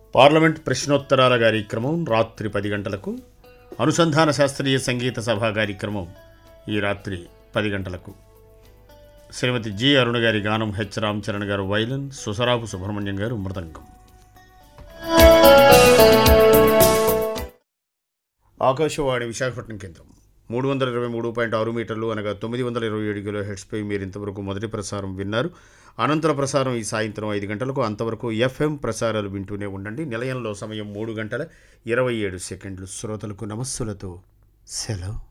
parliament ప్రశ్నోత్తరాల కార్యక్రమం రాత్రి పది గంటలకు అనుసంధాన శాస్త్రీయ సంగీత సభ కార్యక్రమం ఈ రాత్రి పది గంటలకు శ్రీమతి జి అరుణ గారి గానం హెచ్ రామచరణ్ గారు వైలన్ సుసరాపు సుబ్రహ్మణ్యం గారు మృదంగం ఆకాశవాణి విశాఖపట్నం కేంద్రం మూడు వందల ఇరవై మూడు పాయింట్ ఆరు మీటర్లు అనగా తొమ్మిది వందల ఇరవై ఏడు కిలో హెడ్స్పై మీరు ఇంతవరకు మొదటి ప్రసారం విన్నారు అనంతర ప్రసారం ఈ సాయంత్రం ఐదు గంటలకు అంతవరకు ఎఫ్ఎం ప్రసారాలు వింటూనే ఉండండి నిలయంలో సమయం మూడు గంటల ఇరవై ఏడు సెకండ్లు శ్రోతలకు నమస్సులతో సెలవు